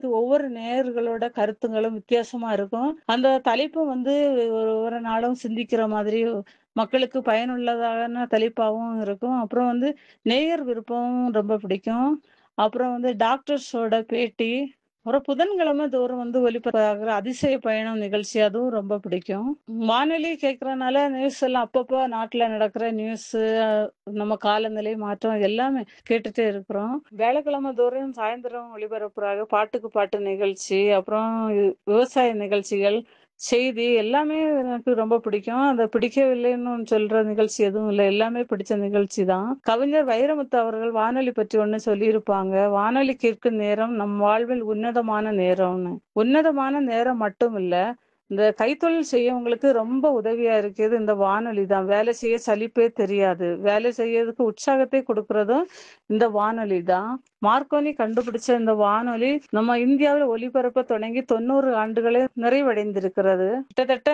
ஒவ்வொரு நேயர்களோட கருத்துங்களும் வித்தியாசமா இருக்கும். அந்த தலைப்பு வந்து ஒவ்வொரு நாளும் சிந்திக்கிற மாதிரி மக்களுக்கு பயனுள்ளதான தலைப்பாவும் இருக்கும். அப்புறம் வந்து நேயர் விருப்பமும் ரொம்ப பிடிக்கும். அப்புறம் வந்து டாக்டர்ஸோட பேட்டி, அப்புறம் புதன்கிழமை தோறும் வந்து ஒலிபரப்பாகிற அதிசய பயணம் நிகழ்ச்சி அதுவும் ரொம்ப பிடிக்கும். வானொலி கேட்கறனால நியூஸ் எல்லாம் அப்பப்போ நாட்டுல நடக்கிற நியூஸு, நம்ம காலநிலை மாற்றம் எல்லாமே கேட்டுட்டே இருக்கிறோம். வியாழக்கிழமை தோறும் சாயந்தரம் ஒளிபரப்புறாங்க பாட்டுக்கு பாட்டு நிகழ்ச்சி, அப்புறம் விவசாய நிகழ்ச்சிகள், செய்தி எல்லாமே எனக்கு ரொம்ப பிடிக்கும். அத பிடிக்கவில்லைன்னு சொல்ற நிகழ்ச்சி எதுவும் இல்ல. எல்லாமே பிடிச்ச நிகழ்ச்சி தான். கவிஞர் வைரமுத்து அவர்கள் வானொலி பற்றி ஒண்ணு சொல்லியிருப்பாங்க. வானொலி கேட்கும் நேரம் நம் வாழ்வில் உன்னதமான நேரம்னு. உன்னதமான நேரம் மட்டும் இல்ல, இந்த கைத்தொழில் செய்யவங்களுக்கு ரொம்ப உதவியா இருக்கிறது இந்த வானொலி தான். வேலை செய்ய சலிப்பே தெரியாது. வேலை செய்யறதுக்கு உற்சாகத்தை கொடுக்கிறதும் இந்த வானொலி தான். மார்க்கோனி கண்டுபிடிச்ச இந்த வானொலி நம்ம இந்தியாவுல ஒலிபரப்ப தொடங்கி 90 ஆண்டுகளே நிறைவடைந்திருக்கிறது. கிட்டத்தட்ட